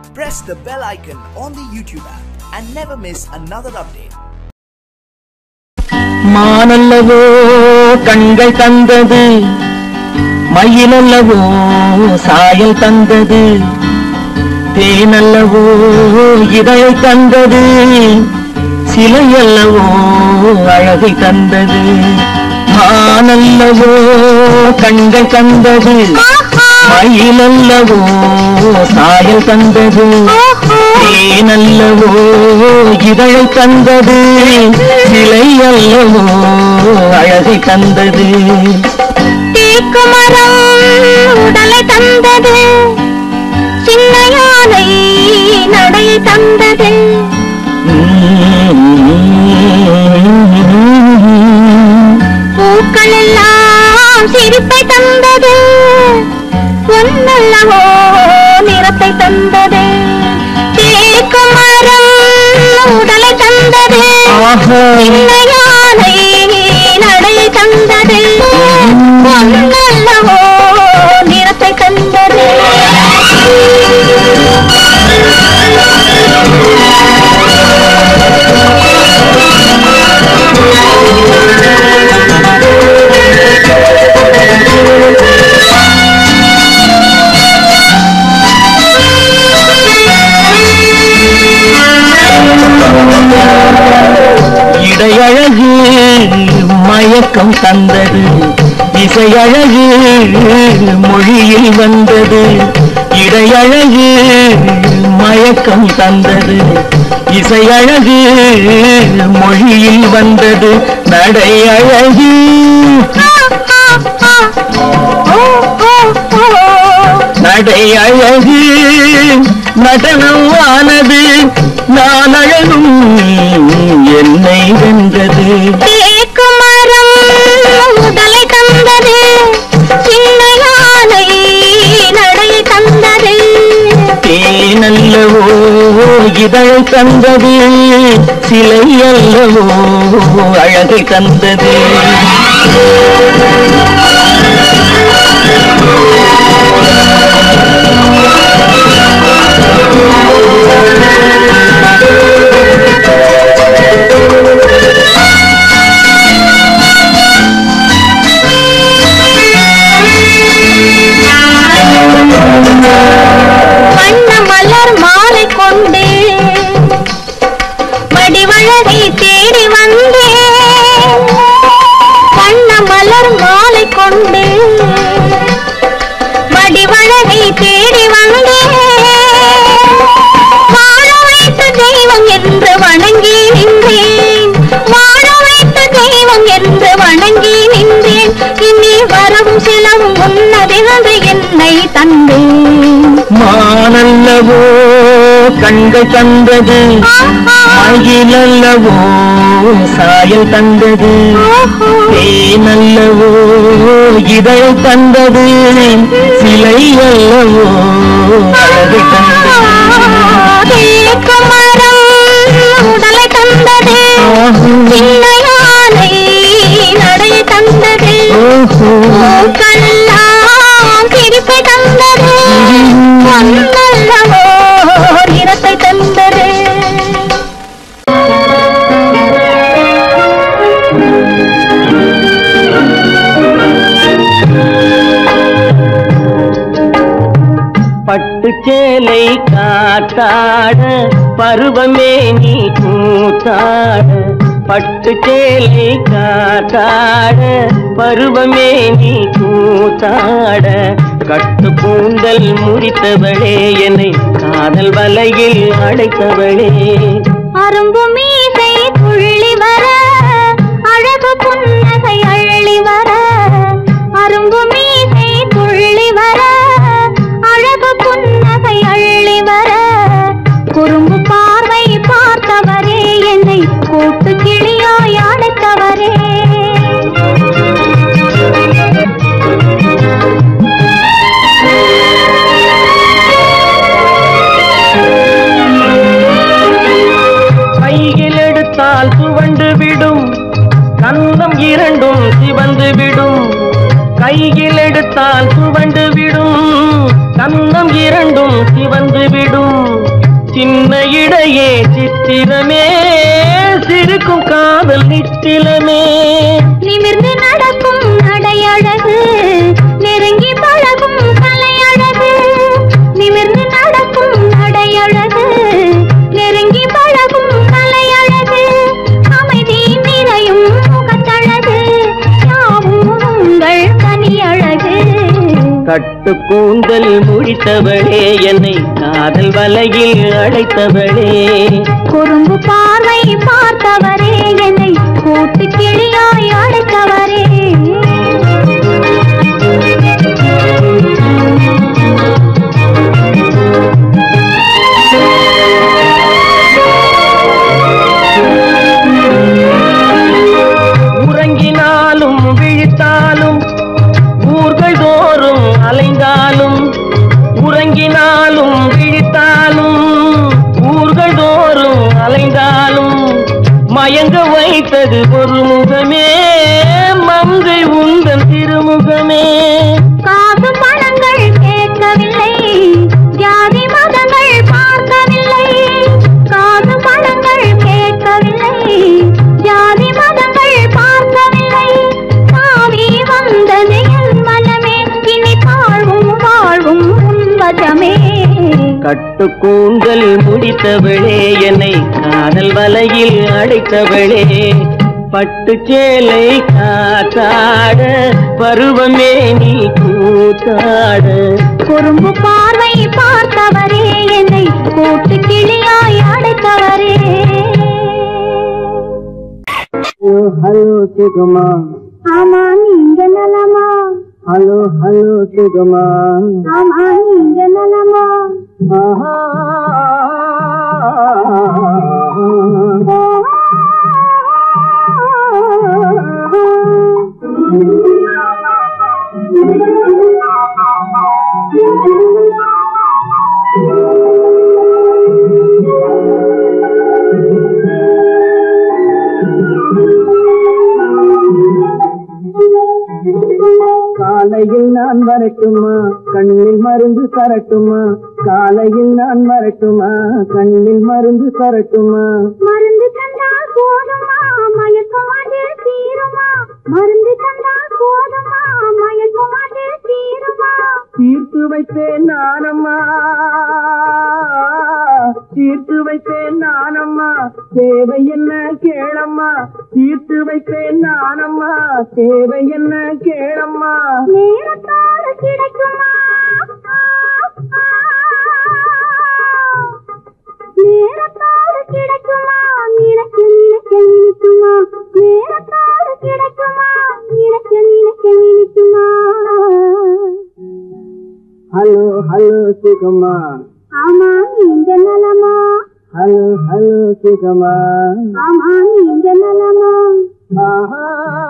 press the bell icon on the YouTube app and never miss another update. மானல்லவோ கண்கள் தந்தது மயிலல்லவோ சாயல் தந்தது தேனல்லவோ இதழை தந்தது சிலையல்லவோ அழகை தந்தது மானல்லவோ கண்கள் தந்தது மயிலல்லவோ சாயல் தந்தது தேனல்லவோ இதழை தந்தது சிலை அல்லவோ அழகை தந்தது தேக்கு மரம் உடலை தந்தது சின்ன யானை நடை தந்தது பூக்கள் எல்லாம் சிரிப்பை தந்தது ஒன்னல்லவோ நிறத்தை தந்தது தேக்கு மரம் உடலை தந்தது ஆஹா. சின்ன யானை நடை தந்தது ஒன்னல்லவோ நிறத்தை தந்தது இடையழகு மயக்கம் தந்தது இசையழகு மொழியில் வந்தது இடையழகு மயக்கம் தந்தது இசையழகு மொழியில் வந்தது நடை அழகு நடை அழகு நடனம் ஆனது நான் அழகும் என்னை வென்றது தேக்கு மரம் உடலை தந்தது சின்ன யானை நடை தந்தது தேனல்லவோ இதழை தந்தது சிலை அல்லவோ அழகை தந்தது வண்ண மலர் மாலை கொண்டு வடிவழகை தேடி வந்தேன் வண்ண மலர் மாலை கொண்டு வடிவழகை தேடி வந்தேன் வாழ வைத்த தெய்வம் என்று வணங்கி நின்றேன் வாழ வைத்த தெய்வம் என்று வணங்கி நின்றேன் இனி வரவும் செலவும் உன்னதிருந்து என்னை தந்தேன் மானல்லவோ கண்கள் தந்தது மயிலல்லவோ சாயல் தந்தது தேனல்லவோ இதழ் தந்தது சிலை அல்லவோ அழகை தந்தது தேக்கு மரம் உடலை தந்தது சின்ன யானை நடை தந்தது ஓஹோ பூக்களெல்லாம் சிரிப்பை தந்தது பொன்னல்லவோ நிறத்தை தந்தது பட்டு சேலை காத்தாட பருவமே நீ கூத்தாட பட்டு சேலை காத்தாட பருவமே நீ கூத்தாட கட்டு கூந்தல் முறித்தவளே என்னை காதல் வலையில் அடைத்தவளே அரும்பு மீசை துள்ளி வர அழகு புன்னகை அள்ளி வர அரும்பு மீசை துள்ளி வர அழகு புன்னகை அள்ளி வர குறும்பு பார்வை பார்த்தவரே என்னை கூட்டு கிளியாய் அடைத்தவரே கையில் எடுத்தால் துவண்டு விடும் கன்னம் இரண்டும் சிவந்து விடும் கையில் எடுத்தால் துவண்டு விடும் கன்னம் இரண்டும் சிவந்து விடும் சின்ன இடையே சித்திரமே சிரிக்கும் காதல் நித்திலமே நிமிர்ந்து நடக்கும் நடையழகு நெருங்கி பழகும் கலையழகு நிமிர்ந்து நடக்கும் நடையழகு நெருங்கி பழகும் கலையழகு அமைதி நிறையும் முகத்தழகு யாவும் உங்கள் கனியழகு கட்டு கூந்தல் முடித்தவளே என்னை காதல் வலையில் அடைத்தவளே குறும்பு பார்வை பார்த்தவரே என்னை கூட்டு கிளியாய் அடைத்தவரே உறங்கினாலும் விழித்தாலும் ஊர்கள் தோறும் அலைந்தாலும் உறங்கினாலும் விழித்தாலும் ஊர்கள் தோறும் அலைந்தாலும் மயங்க வைத்தது ஒரு முகமே மங்கை உந்தன் திருமுகமே காசு பணங்கள் கேட்கவில்லை ஜாதி மதங்கள் பார்க்கவில்லை காசு பணங்கள் கேட்கவில்லை ஜாதி மதங்கள் பார்க்கவில்லை சாவி வந்தது என் மனமே இனி தாழ்வும் வாழ்வும் உன்வசமே கட்டு கூந்தல் முடித்தவளே என்னை காதல் வலையில் அடைத்தவளே பட்டு சேலை காத்தாட பருவமே நீ கூத்தாட குறும்பு பார்வை பார்த்தவரே என்னை கூட்டு கிளியாய் அடைத்தவரே ஹலோ சுகமா ஆமா நீங்க நலமா ஹலோ ஹலோ சுகமா ஆமா நீங்க நலமா காலையில் நான் வரட்டுமா கண்ணில் மருந்து தரட்டுமா காலையில் நான் வரட்டுமா கண்ணில் மருந்து தரட்டுமா மருந்து தந்தால் போதுமா மயக்கம் அது தீருமா மருந்து தந்தால் போதுமா மயக்கம் அது தீருமா தீர்த்து வைத்தேன் நானம்மா தீர்த்து வைத்தேன் நானம்மா தேவை என்ன கேளம்மா தீர்த்து வைத்தேன் நானம்மா தேவை என்ன கேளம்மா நேரத்தோடு கிடைக்குமா நேரத்தோடு கிடைக்குமா நினைக்க நினைக்க நினைக்குமா நேரத்தோடு கிடைக்குமா நினைக்க நினைக்க நினைக்குமா ஹலோ ஹலோ சுகமா ஆமா நீங்க நலமா ஹலோ ஹலோ சுகமா ஆமா நீங்க நலமா ஆஹா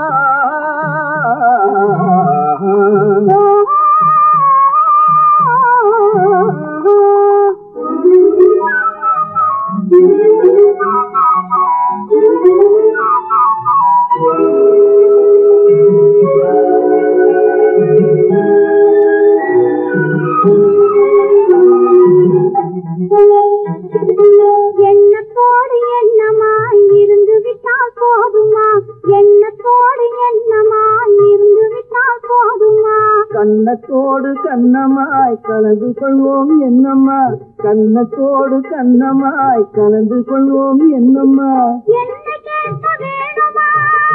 எண்ணத்தோடு எண்ணமாய் இருந்து விட்டால் போதுமா எண்ணத்தோடு எண்ணமாய் இருந்து விட்டால் போதுமா கண்ணத்தோடு கண்ணமாய் கலந்து கொள்வோம் என்னம்மா கண்ணத்தோடு கண்ணமாய் கலந்து கொள்வோம் என்னம்மா என்ன கேட்க வேணுமா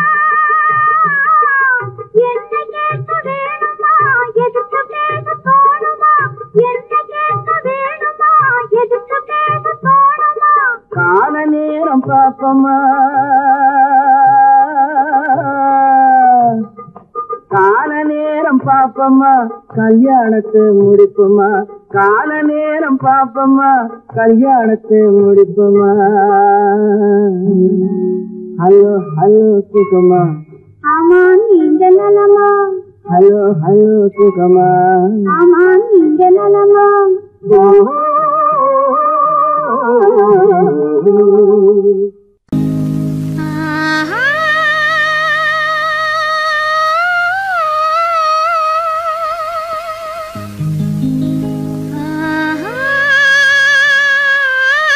என்ன கேட்க வேணுமா எதுக்கு பேச தோணுமா என்ன கேட்க வேணுமா எதுக்கு பேச தோணுமா கால நேரம் பாப்பமா கால நேரம் பாப்பம்மா கல்யாணத்தை முடிப்புமா கால நேரம் பாப்பம்மா கல்யாணத்தை முடிப்புமா ஹலோ ஹலோ சுகமா ஆமா நீங்க நலமா ஹலோ ஹலோ சுகமா ஆமா நீங்க நலமா ஆஹா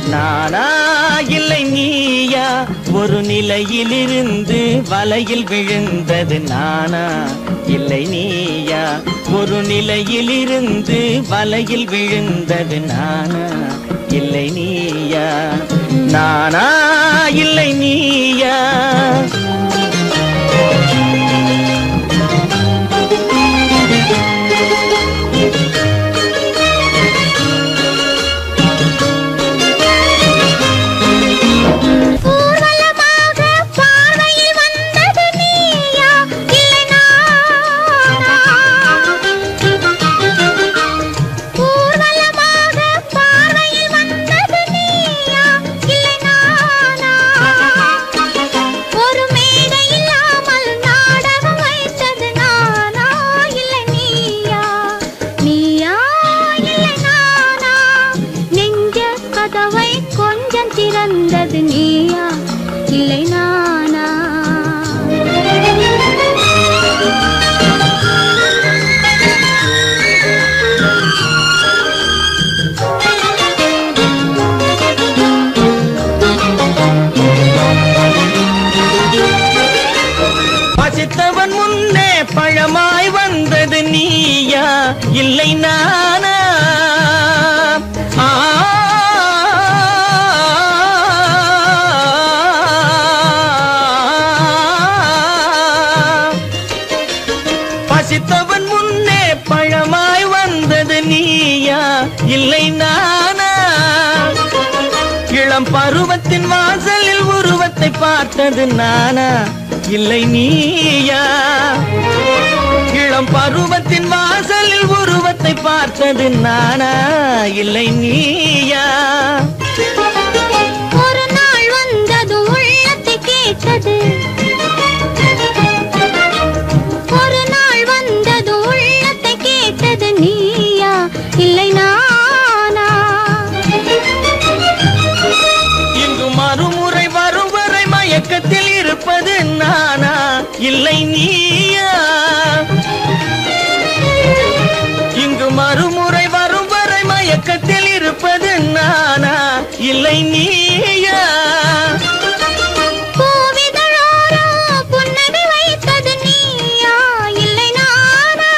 நானா இல்லை நீயா ஒரு நிலையிலிருந்து வலையில் விழுந்தது நானா இல்லை நீயா ஒரு நிலையிலிருந்து வலையில் விழுந்தது நானா இல்லை நீயா நானா இல்லை நீயா ஊர்வலமாக பார்வையில் வந்தது நீயா இல்லை நானா ஊர்வலமாக பார்வையில் வந்தது நீயா இல்லை நானா ஒரு மேடை இல்லாமல் நாடகம் வைத்தது நானா இல்லை நீயா நீயா இல்லை நானா நெஞ்ச கதவை கொஞ்சம் திறந்தது நீயா இல்லை நானா பசித்தவன் முன்னே பழமாய் வந்தது நீயா இல்லை நானா ஆ பசித்தவன் முன்னே பழமாய் வந்தது நீயா இல்லை நானா இளம் பருவத்தின் வாசலில் உருவத்தை பார்த்தது நானா இல்லை நீயா இளம் பருவத்தின் வாசலில் உருவத்தை பார்த்தது நானா இல்லை நீயா ஒரு நாள் வந்தது உள்ளத்தை கேட்டது ஒரு நாள் வந்தது உள்ளத்தை கேட்டது நீயா இல்லை நானா இங்கு மறுமுறை வரும் வரை மயக்கத்தில் இருப்பது நானா இல்லை நீயா இங்கு மறுமுறை வரும் வரை மயக்கத்தில் இருப்பது நானா இல்லை நீயா பூவிதழோரோ புன்னகை வைத்தது நீயா இல்லை நானா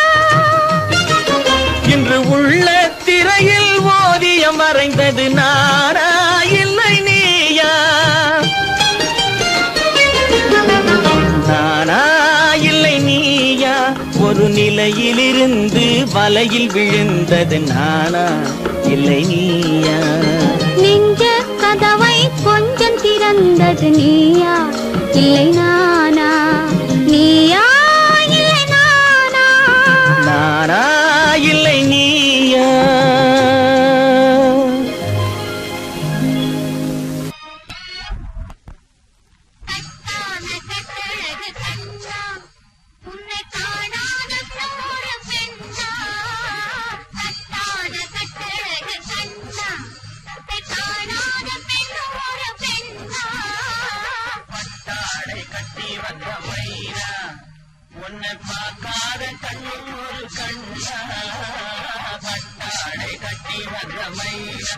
இன்று உள்ள திரையில் ஓவியம் வரைந்தது நானா இல்லை நீயா நானா இல்லை நீயா ஒரு நிலையிலிருந்து வலையில் விழுந்தது நானா இல்லை நீயா நெஞ்ச கதவை கொஞ்சம் திறந்தது நீயா இல்லை நானா நீயா இல்லை நானா நானா இல்லை நீயா கட்டான கட்டழகு கண்ணா உன்னை காணாத சோழ பெண்ணா கட்டான கட்டழகு கண்ணா உன்னை காணாத பெண்ணோட பெண்ணா தாடை கட்டி வந்த மயிரா உன்னை பார்க்காத கண்ணும் ஒரு கண்ணா பட்டாடை கட்டி வந்த மயிரா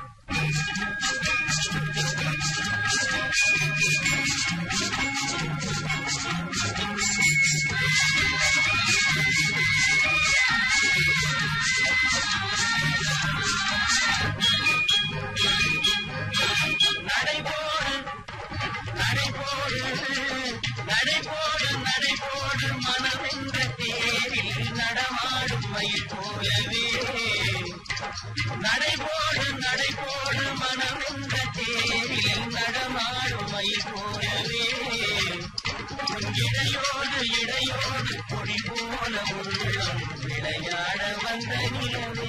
நடைபோடு நடைபோடு நடைபோடு நடைபோடு மனமென்ற தேரில் நடமாடும் மயில் போலவே நடைபோடு நடைபோடு மனமென்ற தேரில் நடமாடும் மயில் போலவே உன் இடையோடு இடையோடு பொடி போல உள்ளம் விளையாட வந்த நிலவே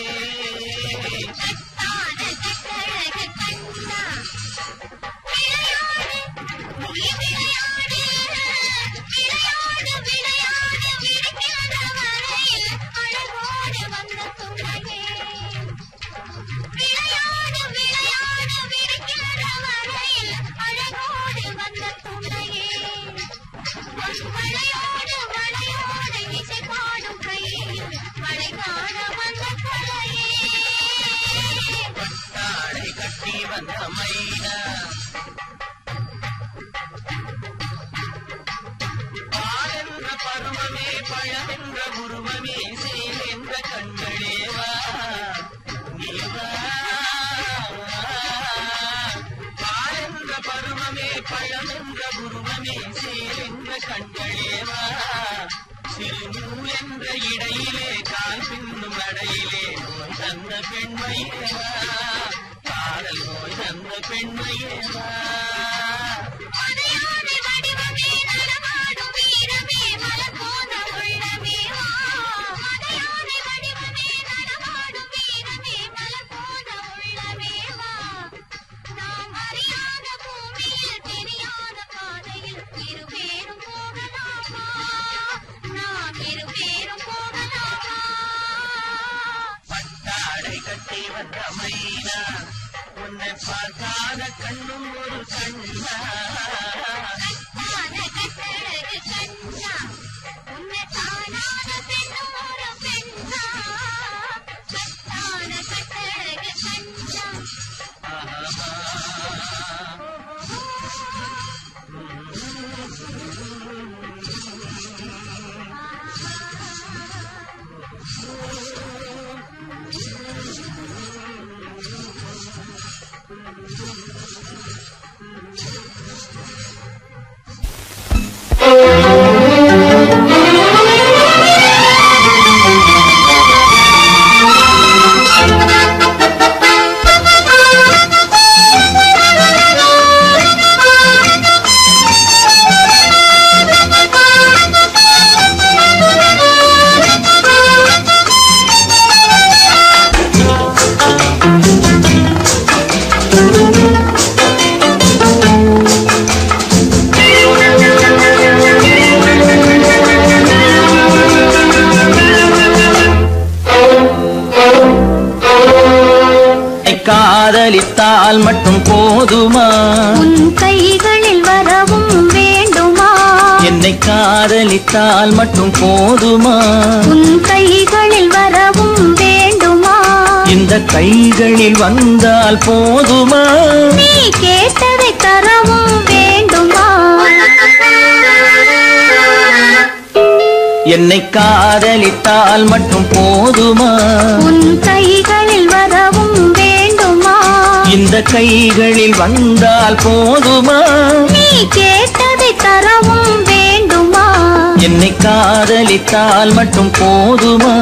கட்டான கட்டழகு கண்ணா விளையாடு நீ விளையாடு விளையாடு விளையாடு விடுக்காத வரையில் அழகோடு வந்த துணையே விளையாடு விளையாடு விடுக்காத வரையில் அழகோடு வந்த துணையே மழையோடு மழையோடு இசை பாடும் கையில் மழை காண வந்த வந்த மைனா பாலென்ற பருவமே பழமென்ற உருவமே சேலென்ற கண்களேவா நீவா பாலென்ற பருவமே பழமென்ற உருவமே சேலென்ற கண்களேவா சிறுநூல் என்ற இடையிலே கால் பின்னும் நடையிலே நோய் தந்த பெண்மையேவா காதல் நோய் தந்த பெண்மையேவா மலையாளி வடிவமே நடமாடும் வீரமே மலர் போன்ற உள்ளமே வா மலையாளி வடிவமே நடமாடும் வீரமே மலர் போன்ற உள்ளமே வா நாம் அறியாத பூமியில் தெரியாத பாதையில் இருவேரும் போகலாமா நாம் இருவேரும் போகலாமா பட்டாடை கட்டி வந்த மைனா உன்னை பார்க்காத கண்ணும் ஒரு கண்ணா கட்டான கட்டழகு கண்ணா உன்னை காணாத பெண்ணும் ஒரு பெண்ணா கட்டான கட்டழகு கண்ணா காதலித்தால் மட்டும் போதுமா உன் கைகளில் வரவும் வேண்டுமா என்னை காதலித்தால் மட்டும் போதுமா உன் கைகளில் வரவும் வேண்டுமா இந்த கைகளில் வந்தால் போதுமா நீ கேட்டதை தரவும் வேண்டுமா என்னை காதலித்தால் மட்டும் போதுமா உன் கைகளில் வரவும் வேண்டுமா இந்த கைகளில் வந்தால் போதுமா நீ கேட்டதை தரவும் வேண்டுமா என்னை காதலித்தால் மட்டும் போதுமா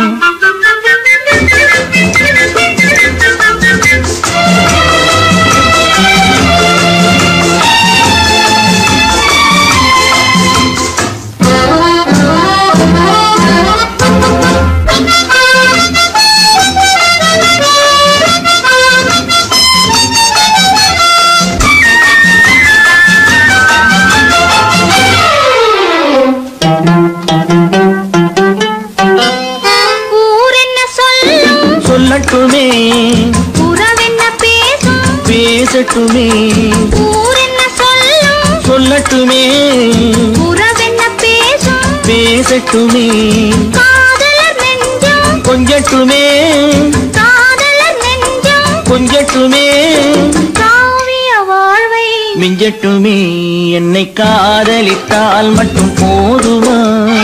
ஊர் என்ன சொல்லும் சொல்லட்டுமே உறவென்ன பேசும் பேசட்டுமே ஊர் என்ன சொல்லும் சொல்லட்டுமே உறவென்ன பேசும் பேசட்டுமே காதலர் நெஞ்சம் கொஞ்சட்டுமே காதலர் நெஞ்சம் கொஞ்சட்டுமே காவிய வாழ்வை மிஞ்சட்டுமே என்னை காதலித்தால் மட்டும் போதுமா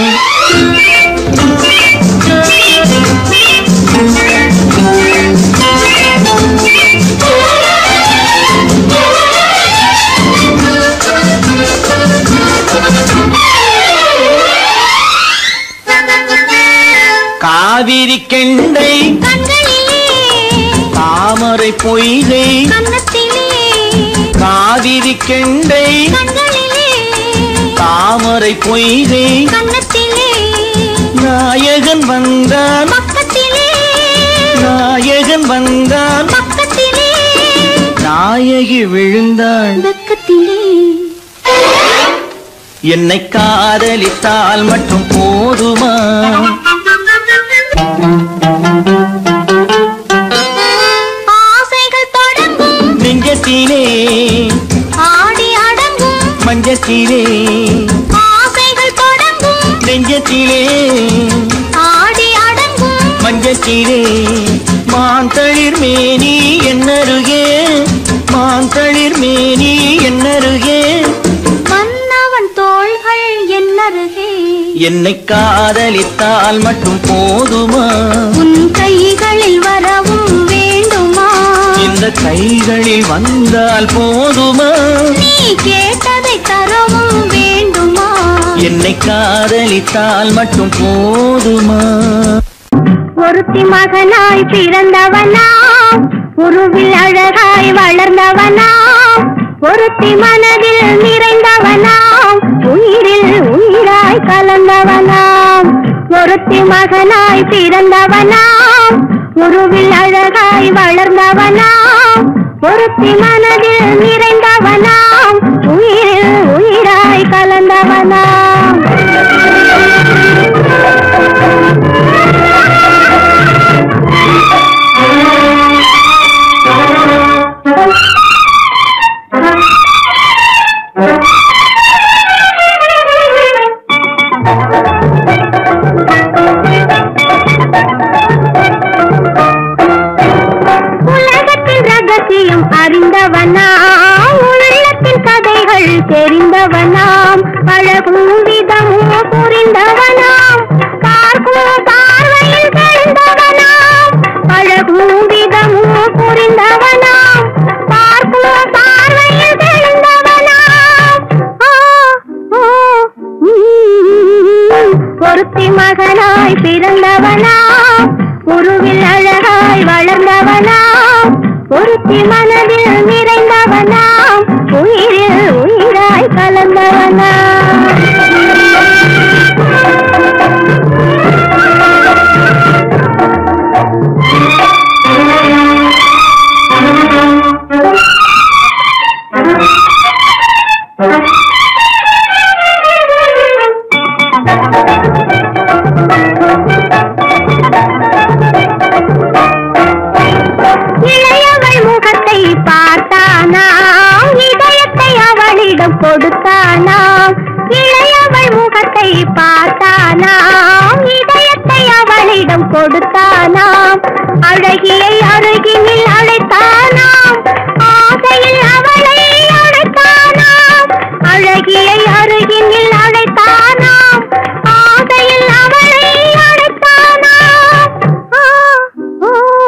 காவிரி கெண்டை கண்களிலே தாமரை பொய்கை கன்னத்திலே காவிரி கெண்டை கண்களிலே தாமரை பொய்கை கன்னத்திலே நாயகன் வந்தான் பக்கத்திலே நாயகன் வந்தான் பக்கத்திலே நாயகி விழுந்தாள் பக்கத்திலே என்னை காதலித்தால் மட்டும் போதுமா ஆசைகள் தொடங்கும் நெஞ்சத்திலே ஆடி அடங்கும் மஞ்சத்திலே ஆசைகள் தொடங்கும் நெஞ்சத்திலே ஆடி அடங்கும் மஞ்சத்திலே மாந்தளிர் மேனி என்னருகே என்னை காதலித்தால் மட்டும் போதுமா உன் கைகளில் வரவும் வேண்டுமா இந்த கைகளில் வந்தால் போதுமா நீ கேட்டதை தரவும் வேண்டுமா என்னை காதலித்தால் மட்டும் போதுமா ஒருத்தி மகனாய் பிறந்தவனா உருவில் அழகாய் வளர்ந்தவனா ஒருத்தி மனதில் நிறைந்தவனாம் உயிரில் உயிராய் கலந்தவனாம் ஒருத்தி மகனாய் பிறந்தவனாம் உருவில் அழகாய் வளர்ந்தவனாம் ஒருத்தி மனதில் நிறைந்தவனாம் உயிரில் உயிராய் கலந்தவனாம் உலகத்தின் ரகசியம் அறிந்தவனாம் உள்ளத்தின் கதைகள் தெரிந்தவனாம் அழகும் விதமும் புரிந்தவனாம் பார்க்கும் பார்வையில் தெரிந்தவனாம் அழகும் விதமும் புரிந்தவனாம் பார்க்கும் பார்வையில் தெரிந்தவனாம் ஆ, ஓ, உம். ஒருத்தி மகனாய் பிறந்தவனாம் உருவில் அழகாய் வளர்ந்தவனாம் ஒருத்தி மனதில் நிறைந்தவனாம் உயிரில் உயிராய் கலந்தவனாம் இளையவள் முகத்தை பார்த்தானாம் இதயத்தை அவளிடம் கொடுத்தானாம் இளையவள் முகத்தை பார்த்தானாம் இதயத்தை அவளிடம் கொடுத்தானாம் அழகியை அருகினில் அழைத்தானாம் ஆசையில் அவளை அழைத்தானாம் அழகியை அருகினில் அழைத்தானாம் ஆசையில் அவளை அழைத்தானாம் ஆ, ஓ,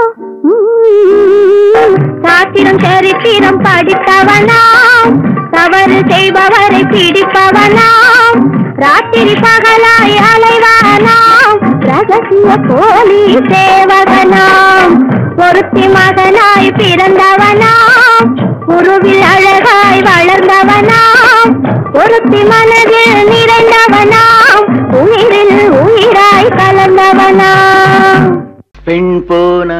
உம். சாத்திரம் சரித்திரம் படித்தவனாம் தவறு செய்பவரை பிடிப்பவனாம் ராத்திரி பகலாய் அலைவானாம் ரகசிய போலி சேவகனாம் ஒருத்தி மகனாய் பிறந்தவனாம் உருவில் அழகாய் வளர்ந்தவனாம் ஒருத்தி மனதில் நிறைந்தவனாம் உயிரில் உயிராய் கலந்தவனாம் பெண் போனா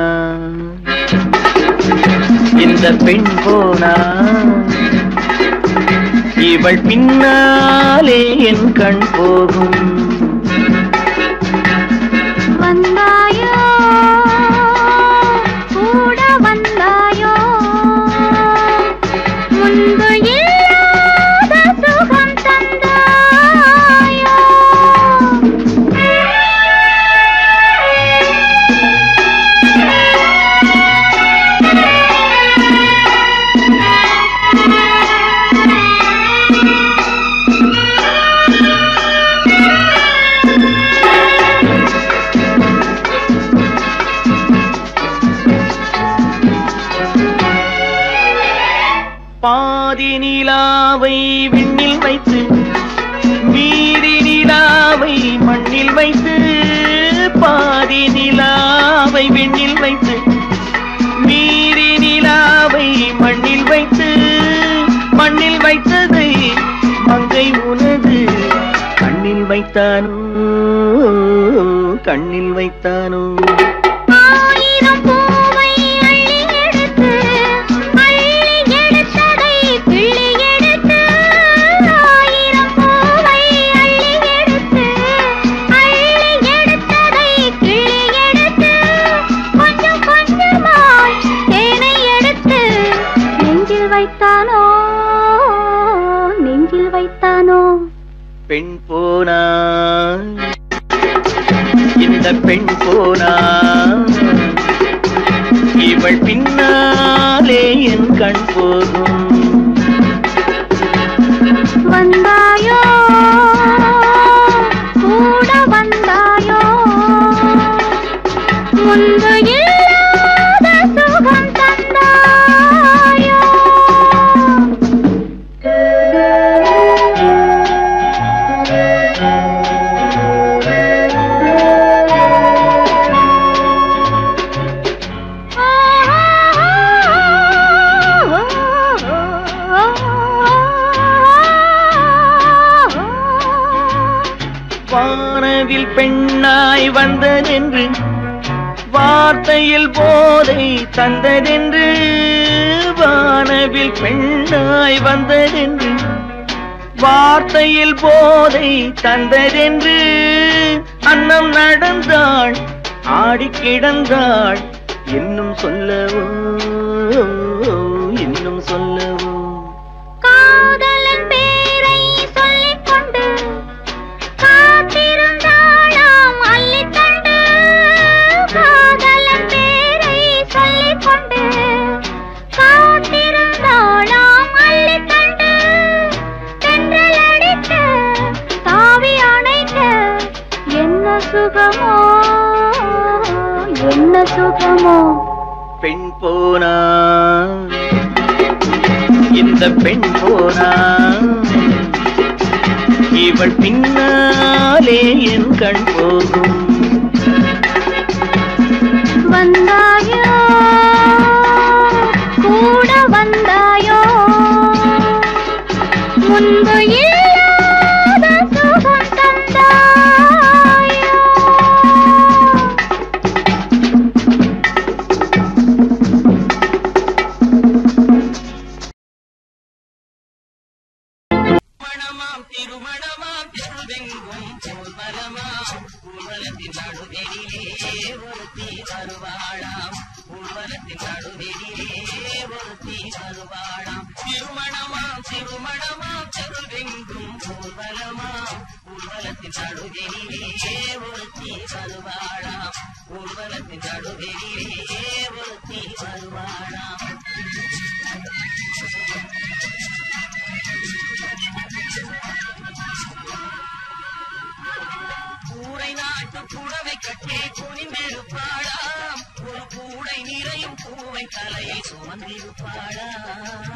இந்த பெண் போனா இவள் பின்னாலே என் கண் போகும் வந்தாயோ கூட வந்தாயோ முன்பு இல்லாத சுகம் தந்தாயோ பாதி நிலாவை விண்ணில் வைத்து மீதி நிலாவை மண்ணில் வைத்து பாதி நிலாவை விண்ணில் வைத்து மீதி நிலாவை மண்ணில் வைத்து மண்ணில் வைத்ததை மங்கை உனது கண்ணில் வைத்தானோ கண்ணில் வைத்தானோ ஆயிரம் பூவை அள்ளி எடுத்து அள்ளி எடுத்ததை கிள்ளி எடுத்து ஆயிரம் பூவை அள்ளி எடுத்து அள்ளி எடுத்ததை கிள்ளி எடுத்து கொஞ்சம் கொஞ்சமாய் தேனை எடுத்து நெஞ்சில் வைத்தானோ நெஞ்சில் வைத்தானோ பெண் போனா இந்த பெண் போனா இவள் பின்னாலே என் கண் போகும் வந்தாயோ கூட பெண்ணாய் வந்ததென்று வார்த்தையில் போதை தந்ததென்று வானவில் பெண்ணாய் வந்ததென்று வார்த்தையில் போதை தந்ததென்று அன்னம் நடந்தாள் ஆடி கிடந்தாள் இன்னும் சொல்லவோ இன்னும் சொல்லவோ காதலன் பேரை சொல்லிக் கொண்டு காத்திருந்தாளாம் அள்ளித்தண்டு காதலன் பேரை சொல்லிக் கொண்டு காத்திருந்தாளாம் அள்ளித்தண்டு தென்றல் அடிக்க தாவி அணைக்க என்ன சுகமோ என்ன சுகமோ பெண் போனா இந்த பெண் போனா இவள் பின்னாலே என் கண் போகும் வந்தாயோ கூட வந்தாயோ முன்பு இல்லாத சுகம் தந்தாயோ மணமாம் திருமணமாம் திருவெங்கும் ஊர்வலமாம் ஊர்வலத்தின் நடுவெளியிலே ஒருத்தி வருவாளாம் ஊர்வலத்தின் நடுவெளியிலே ஒருத்தி வருவாளாம் திருமணமாம் திருமணமாம் திருவெங்கும் ஊர்வலமாம் ஊர்வலத்தின் நடுவெளியிலே ஒருத்தி வருவாளாம் ஊர்வலத்தின் நடுவெளியிலே ஒருத்தி வருவாளாம் கூரை நாட்டு புடவை கட்டி குனிந்திருப்பாளாம் ஒரு கூடை நிறையும் பூவை தலையை சுமந்திருப்பாளாம்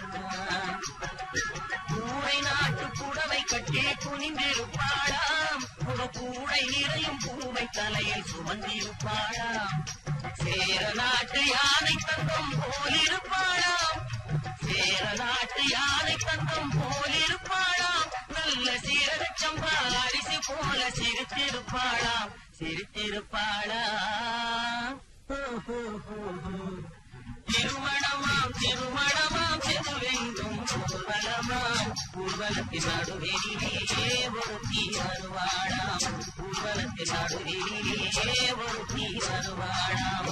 கூரை நாட்டு புடவை கட்டி குனிந்திருப்பாளாம் ஒரு கூடை நிறையும் பூவை தலையை சுமந்திருப்பாளாம் சேர நாட்டு யானை தந்தம் போலிருப்பாளாம் சேர நாட்டு யானை தந்தம் போலிருப்பாளாம் நல்ல சீரகச்சம்பா அரிசி போல சிரித்திருப்பாளாம் சிரித்திருப்பாளாம் திருமணமாம் திருமணமாம் செதுவெங்கும் ஊர்வலமாம் ஊர்வலத்தின் நடுவெளியிலே ஒருத்தி வருவாளாம் ஊர்வலத்தின் நடுவெளியிலே ஒருத்தி வருவாளாம்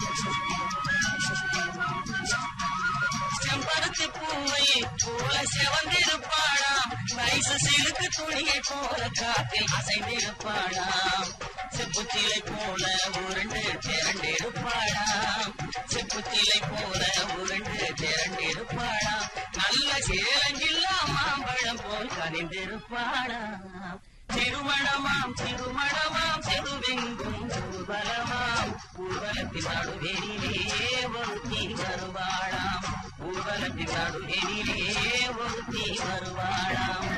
செம்பருத்தி பூவை போல செவந்திருப்பாளாம் வயசு சிலுக்கு துணியை போல காற்றில் அசைந்திருப்பாளாம் செப்புத்திலை போல உருண்டு திரண்டிருப்பாளாம் செப்புத்திலை போல உருண்டு திரண்டிருப்பாளாம் நல்ல சேலங்கில்லா மாம்பழம் போல் கனிந்திருப்பாளாம் திருமணமாம் திருமணமாம் திருவெங்கும் ஊர்வலமாம் ஊர்வலத்தின் நடுவெளியிலே ஒருத்தி வருவாளாம் ஊர்வலத்தின் நடுவெளியிலே ஒருத்தி வருவாளாம்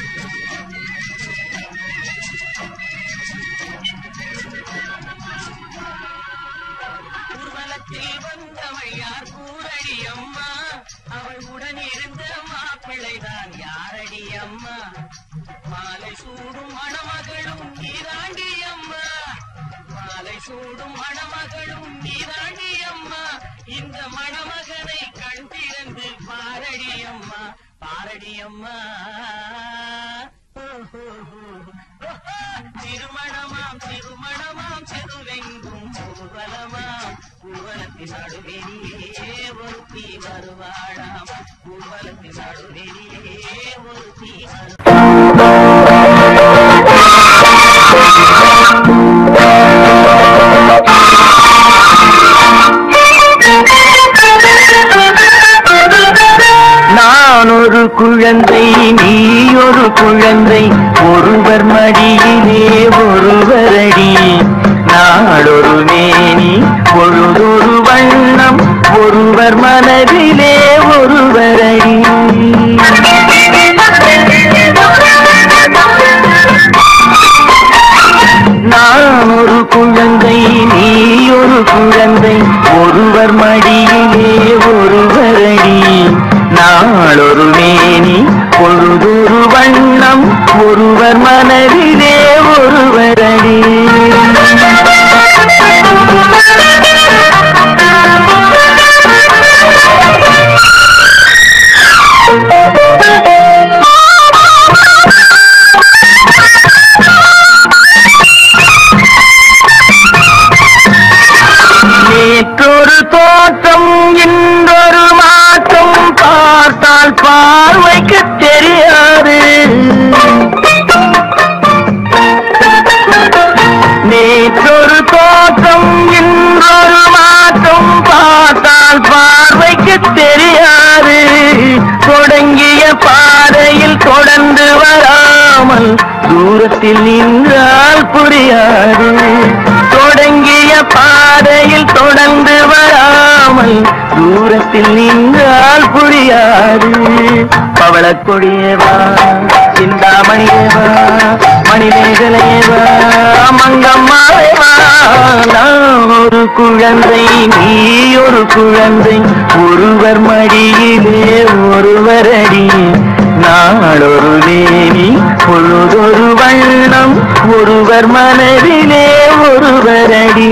ஊர்வலத்தில் வந்தவள் யார் கூறடி அம்மா அவள் உடன் இருந்த மாப்பிள்ளைதான் யாரடி அம்மா மாலை சூடும் மணமகளும் நீராண்டி அம்மா மாலை சூடும் மணமகளும் நீராண்டி அம்மா இந்த மணமகனை கண் திறந்து பாரடி அம்மா பாரடி அம்மா திருமணமாம் திருமணமாம் செருவெங்கும் ஊர்வலமாம் ஊர்வலத்தின் நடுவெளியே ஒருத்தி வருவாளாம் ஊர்வலத்தின் நடுவெளியே ஒருத்தி வருவாளாம் நான் ஒரு குழந்தை நீ ஒரு குழந்தை ஒருவர் மடியிலே ஒருவரடி நாடொரு மேனி பொழுதொரு வண்ணம் ஒருவர் மனதிலே ஒருவரடி நான் ஒரு குழந்தை நீ ஒரு குழந்தை ஒருவர் மடியிலே ஒருவரடி நாளொரு மேனி பொழுதொரு வண்ணம் ஒருவர் மனதிலே ஒருவரடி தூரத்தில் நின்றால் புரியாது தொடங்கிய பாதையில் தொடர்ந்து வராமல் தூரத்தில் நின்றால் புரியாது பவளக் கொடியேவா சிந்தாமணியேவா மணிமேகலையேவா மங்கம்மாவேவா நான் ஒரு குழந்தை நீ ஒரு குழந்தை ஒருவர் மடியிலே ஒருவர் அடி நாளொரு தேவி பொழுதொரு வண்ணம் ஒருவர் மனதிலே ஒருவர் அடி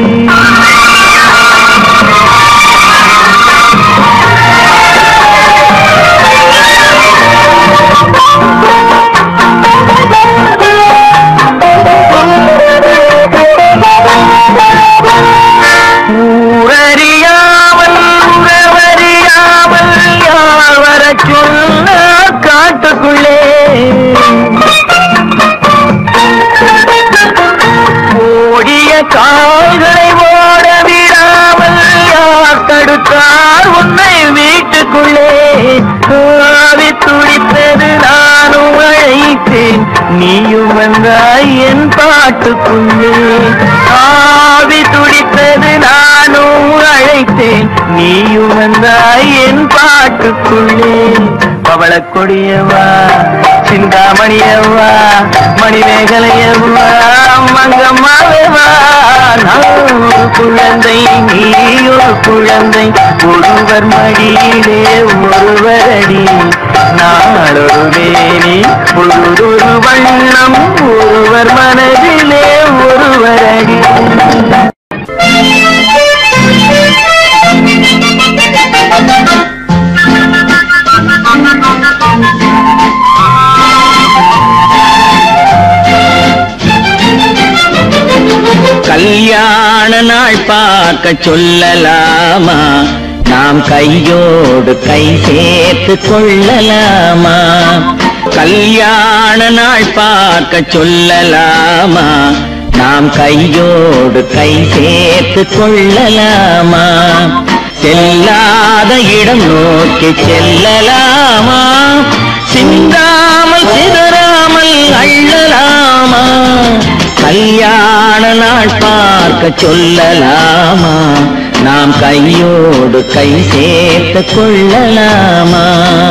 ஊரறியாமல் உறவறியாமல் யார் வரச் சொன்ன காட்டுக்குள்ளே ஓடிய கால்களை ஓட விடாமல் யார் தடுத்தார் உன்னை வீட்டுக்குள்ளே ஆவி துடித்தது நானும் அழைத்தேன் நீயும் வந்தாய் என் பாட்டுக்குள்ளே ஆவி துடித்தது நானும் அழைத்தேன் நீயும் வந்தாய் என் பாட்டுக்குள்ளே பவளக் கொடியவா சிந்தாமணியவா மணிமேகலையவா மங்கம்மாவேவா நான் ஒரு குழந்தை நீ ஒரு குழந்தை ஒருவர் மடியிலே ஒருவர் அடி நாளொரு வேணி பொழுதொரு வண்ணம் ஒருவர் மனதிலே ஒருவர் அடி கல்யாண நாள் பார்க்க சொல்லலாமா நாம் கையோடு கை சேர்த்து கொள்ளலாமா கல்யாண நாள் பார்க்க சொல்லலாமா நாம் கையோடு கை சேர்த்து கொள்ளலாமா செல்லாத இடம் நோக்கி செல்லலாமா சிந்தாமல் சிதறாமல் அள்ளலாமா கல்யாண நாள் பார்க்க சொல்லலாமா நாம் கையோடு கை சேர்த்து கொள்ளலாமா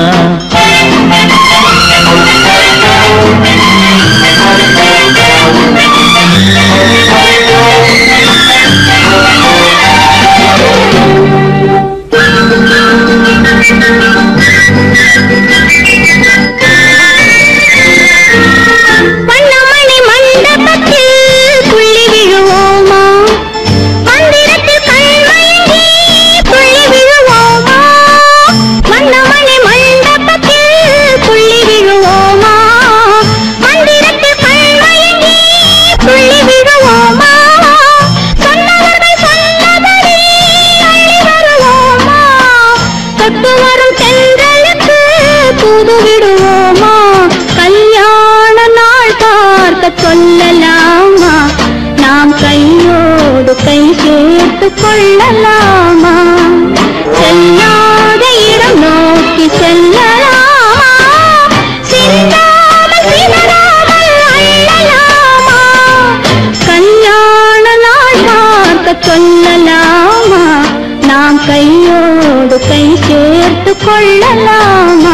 வண்ணமணி மண்டபத்தில் துள்ளி விழுவோமா மந்திரத்தில் கண்மயங்கி துள்ளி விழுவோமா வண்ணமணி மண்டபத்தில் துள்ளி விழுவோமா மந்திரத்தில் கண்மயங்கி துள்ளி விழுவோமா சொன்னவர்கள் சொன்னபடி அள்ளி வருவோமா தொட்டு வரும் தென்றலுக்கு தூது விடுவோமா கல்யாண நாள் பார்க்க சொல்லலாமா நாம் கையோடு கை சேர்த்து கொள்ளலாமா செல்லாத இடம் நோக்கி செல்லலாமா சிந்தாமல் சிதறாமல் அள்ளலாமா கல்யாண நாள் பார்க்க சொல்லலாமா நாம் கையோடு கை சேர்த்து கொள்ளலாமா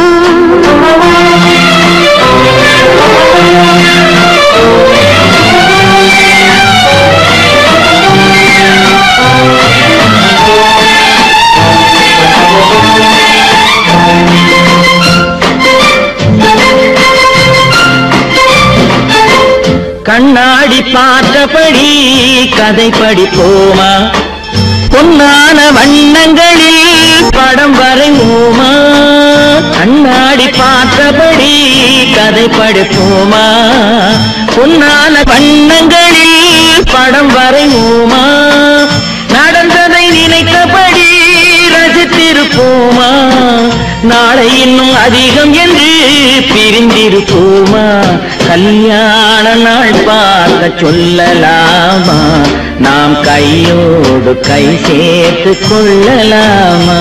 கண்ணாடி பார்த்தபடி கதை படிப்போமா பொன்னான வண்ணங்களில் படம் வரைவோமா கண்ணாடி பார்த்தபடி கதை படிப்போமா பொன்னான வண்ணங்களில் படம் வரைவோமா நடந்ததை நினைத்தபடி ரசித்திருப்போமா நாளை இன்னும் அதிகம் என்று பிரிந்திருப்போமா கல்யாண நாள் பார்க்க சொல்லலாமா நாம் கையோடு கை சேர்த்து கொள்ளலாமா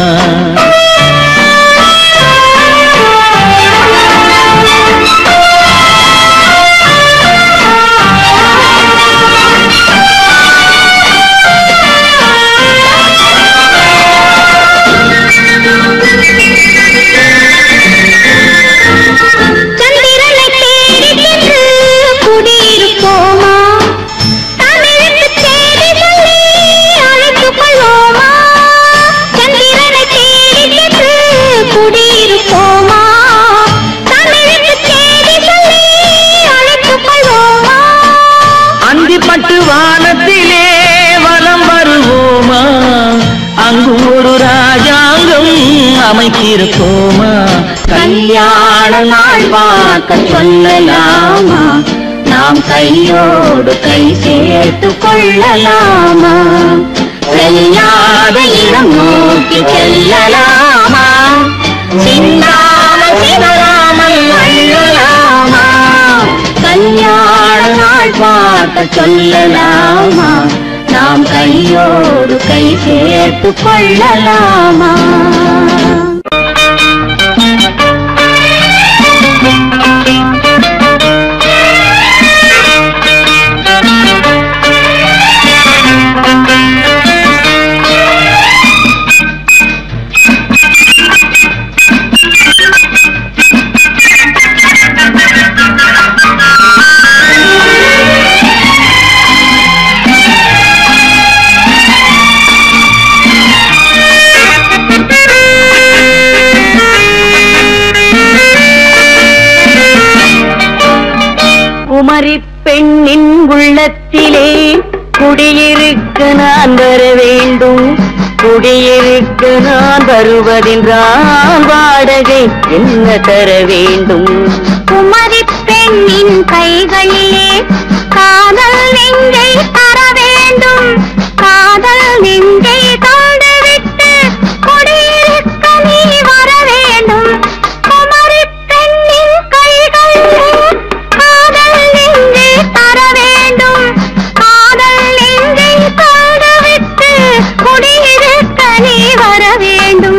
அமைத்திருப்போமா கல்யாண நாள் பார்க்க சொல்லலாமா நாம் கையோடு கை சேர்த்து கொள்ளலாமா செல்லாத இடம் நோக்கி செல்லலாமா சின்னாமல் சிவராமல் அள்ளலாமா கல்யாண நாள் பார்க்க சொல்லலாமா நாம் கையோடு கை சேர்த்து கொள்ளலாமா குமரி பெண்ணின் உள்ளத்திலே குடியிருக்க நான் வர வேண்டும் குடியிருக்க நான் வருவதென்றால் வாடகை என்ன தர வேண்டும் குமரி பெண்ணின் கைகளிலே காதல் நெஞ்சை தர வேண்டும் காதல் நெஞ்சை தந்துவிட்டு குடியிருக்க நீ வர வேண்டும் குமரி பெண்ணின் கைகளிலே காதல் நெஞ்சை தர வேண்டும் காதல் நெஞ்சை தந்துவிட்டு குடியிருக்க நீ வர வேண்டும்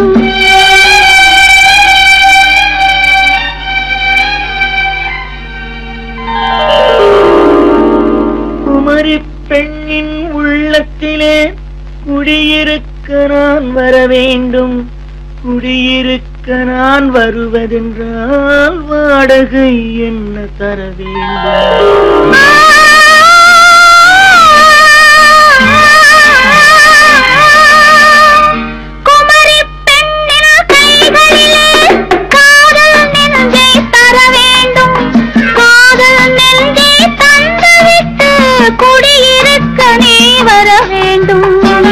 குமரி பெண்ணின் உள்ளத்திலே குடியிருக்க நான் வர வேண்டும் குடியிருக்க நான் வருவதென்றால் வாடகை என்ன தர வேண்டும் குமரி பெண்ணின் கைகளிலே காதல் நெஞ்சை தர வேண்டும் காதல் நெஞ்சை தந்துவிட்டு குடியிருக்க நீ வர வேண்டும்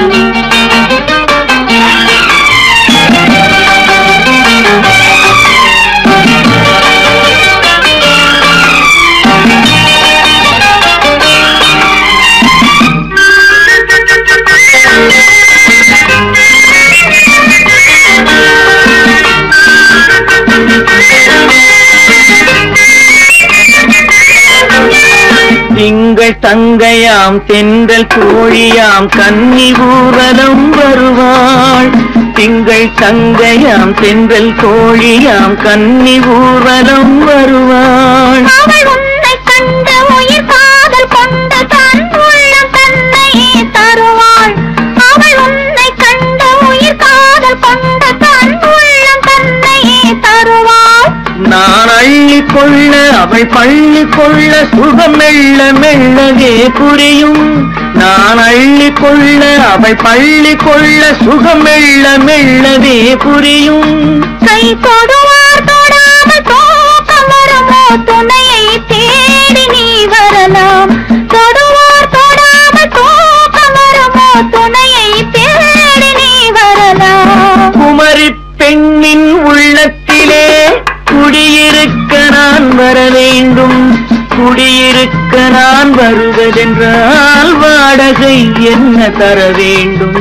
திங்கள் தங்கையாம் தென்றல் தோழியாம் கன்னி ஊர்வலம் வருவாள் திங்கள் தங்கையாம் தென்றல் தோழியாம் கன்னி ஊர்வலம் வருவாள் அவள் உன்னை கண்டு உயிர் காதல் கொண்டு தன் உள்ளம் தன்னையே தருவாள் அவள் உன்னை கண்டு உயிர் காதல் கொண்டு தன் உள்ளம் தன்னையே தருவாள் நான் அள்ளி கொள்ள அவள் பள்ளி கொள்ள சுகம் மெல்ல மெல்லவே புரியும் நான் அள்ளி கொள்ள அவள் பள்ளி கொள்ள சுகம் மெல்ல மெல்லவே புரியும் கை தொடுவார் தொடாமல் தூக்கம் வருமோ துணையை தேடி நீ வரலாம் தொடுவார் தொடாமல் தூக்கம் வருமோ துணையை தேடி நீ வரலாம் குமரி பெண்ணின் உள்ளத்திலே குடியிருக்க நான் வர வேண்டும் குடியிருக்க நான் வருவதென்றால் வாடகை என்ன தர வேண்டும்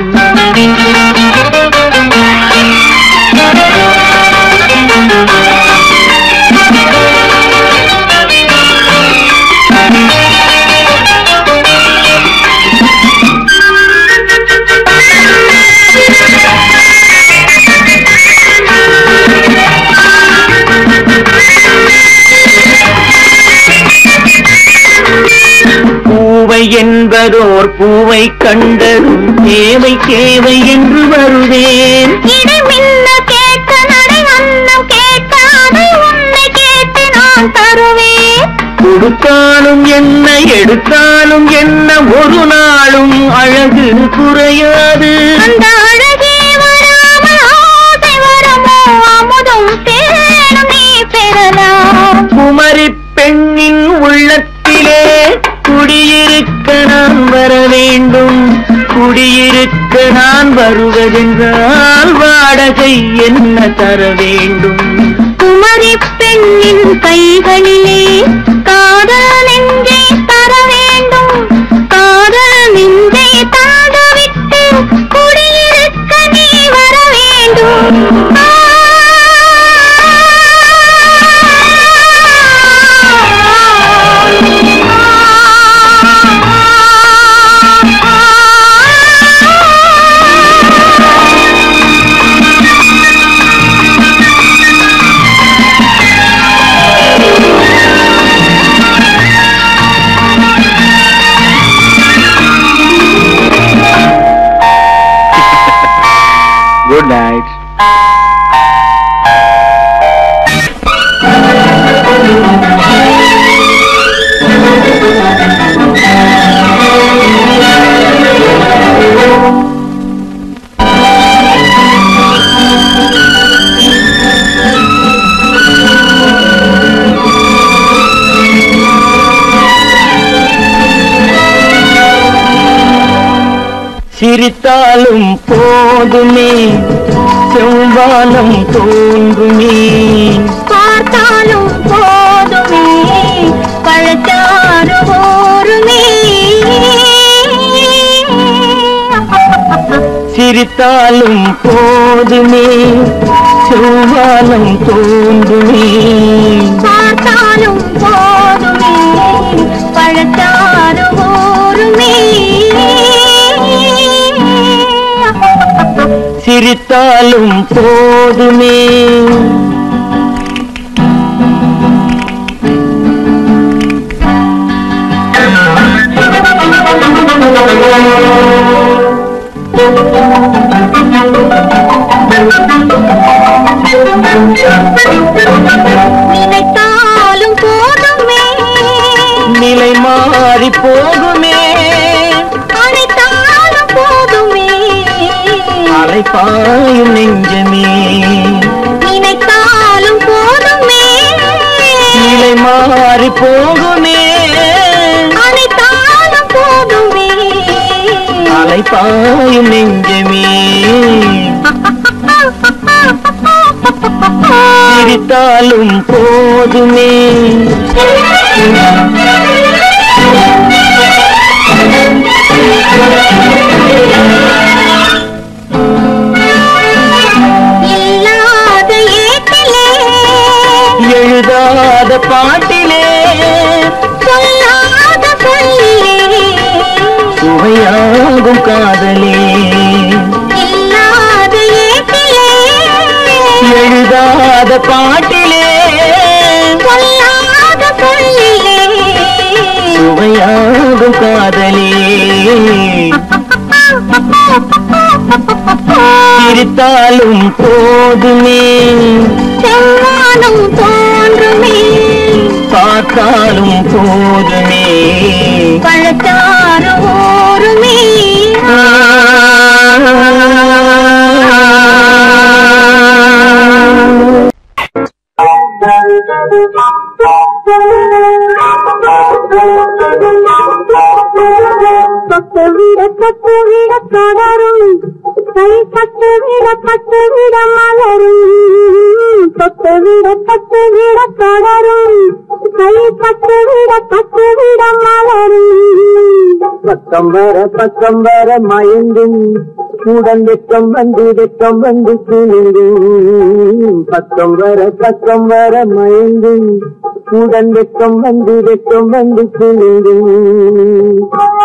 பூவை என்பதோர் பூவை கண்டதும் தேவை தேவை என்று வருவேன் இடை மின்ன கேட்க நடை அன்னம் கேட்க அதை உன்னை கேட்டு நான் தருவேன் கொடுத்தாலும் என்ன எடுத்தாலும் என்ன ஒரு நாளும் அழகு குறையாது அந்த அழகே வராமல் ஆசை வரமோ அமுதும் தேனும் நீ பெறலாம் குமரி பெண்ணின் உள்ளத்திலே குடியிருக்க நான் வர வேண்டும் குடியிருக்க நான் வருவதென்றால் வாட வாடகை என்ன தர வேண்டும் குமரி பெண்ணின் கைகளிலே காதல் நெஞ்சை தர வேண்டும் காதல் நெஞ்சை தாங்கவிட்டு குடியிருக்க நீ வர வேண்டும் குட் நைட் சிரித்தாலும் போதுமே செவ்வானம் தோன்றுமே பார்த்தாலும் போதுமே பழச்சாறு ஊருமே சிரித்தாலும் போதுமே செவ்வானம் தோன்றுமே பார்த்தாலும் போதுமே பழச்சாறு ஊருமே சிரித்தாலும் போதுமே நினைத்தாலும் போதுமே நிலை மாறி போகுமே அனைத்தாலும் போதுமே அலைப்பாயும் நெஞ்சமே நினைத்தாலும் போதுமே நிலை மாறி போகுமே அனைத்தாலும் போதுமே அலைப்பாயும் நெஞ்சமே சிரித்தாலும் போதுமே இல்லாத ஏட்டிலே எழுதாத பாட்டிலே சொல்லாத சொல்லிலே சுவையாகும் காதலே இல்லாத ஏட்டிலே எழுதாத பாட்டிலே சொல்லாத சொல்லிலே சுவையாகும் காதலே சிரித்தாலும் போதுமே செவ்வானம் தோன்றுமே பார்த்தாலும் போதுமே பழச்சாறு ஊருமே தொட்டுவிட தொட்டுவிட தொடரும் கை பட்டுவிட பட்டுவிட மலரும் தொட்டுவிட தொட்டுவிட தொடரும் கை பட்டுவிட பட்டுவிட மலரும் பக்கம் வர பக்கம் வர மயங்கும் உடன் வெக்கம் வந்து வெக்கம் வந்து குளிரும் பக்கம் வர பக்கம் வர மயங்கும் உடன் வெக்கம் வந்து வெக்கம் வந்து குளிரும்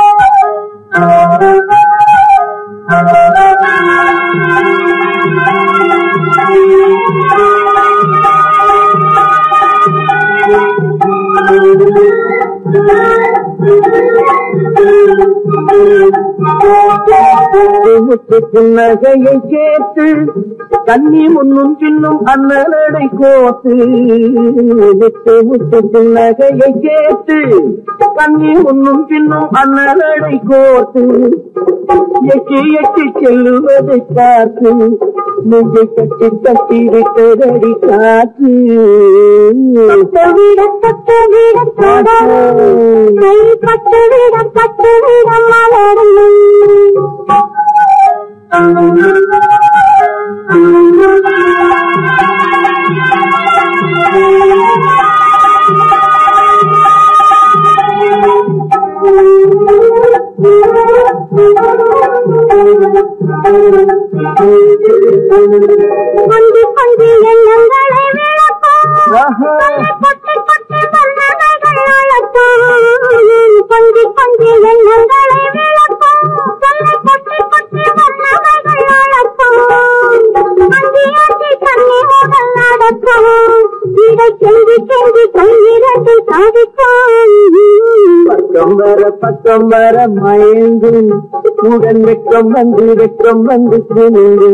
முத்து புன்னகையை சேர்த்து கண்ணி முன்னும் பின்னும் அண்ணனடை கோத்து முத்து முத்து புன்னகையை சேர்த்து கண்ணி முன்னும் பின்னும் அண்ணனடை கோத்து எட்டி எட்டி செல்லுவதை பார்த்து நெஞ்சை கட்டி தட்டி விட்டதடி காற்று தொட்டுவிட தொட்டுவிட தொடரும் கை பட்டுவிட பட்டுவிட மலரும் கொஞ்சி கொஞ்சி எண்ணங்களை விளக்கும் ஆஹா. கொட்டி கொட்டி சொன்னவைகள் அழகும் கொஞ்சி கொஞ்சி எண்ணங்களை விளக்கும் சொல்லை கொட்டி கொட்டி சொன்னவைகள் அழகும் அஞ்சி அஞ்சி தண்ணி உடல் நடக்கும் இதை செஞ்சு செஞ்சு கையிரண்டு சாதிக்கும் பக்கம் வர பக்கம் வர மயங்கு உடன் வெக்கம் வந்து வெக்கம் வந்து குனிந்து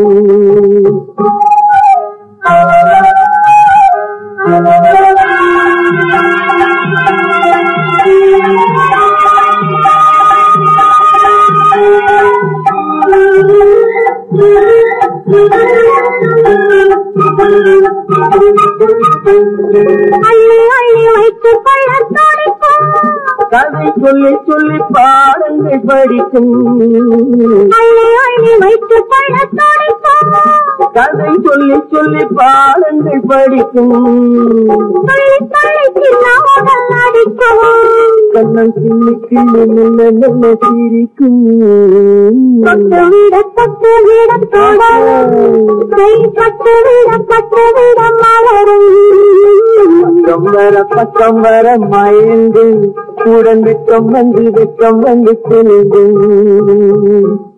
அள்ளி அள்ளி வைத்துக் கொள்ள துடிக்கும் கதை சொல்லி சொல்லி பாடங்கள் படிக்கும் அள்ளி அள்ளி வைத்துக் கொள்ள துடிக்கும் கதை சொல்லி சொல்லி பாடங்கள் படிக்கும் துள்ளி துள்ளி சின்ன உடல் அடிக்கும் கண்ணம் கிள்ளி கிள்ளி நின்ன நின்ன சிரிக்கும் தொட்டு விட தொட்டு விட தொடரும் கை தொட்டு விட தொட்டு விட மலரும் பக்கம் வர பக்கம் வர மயங்கு உடன் வெக்கம் வந்து வெக்கம் வந்து குனிந்து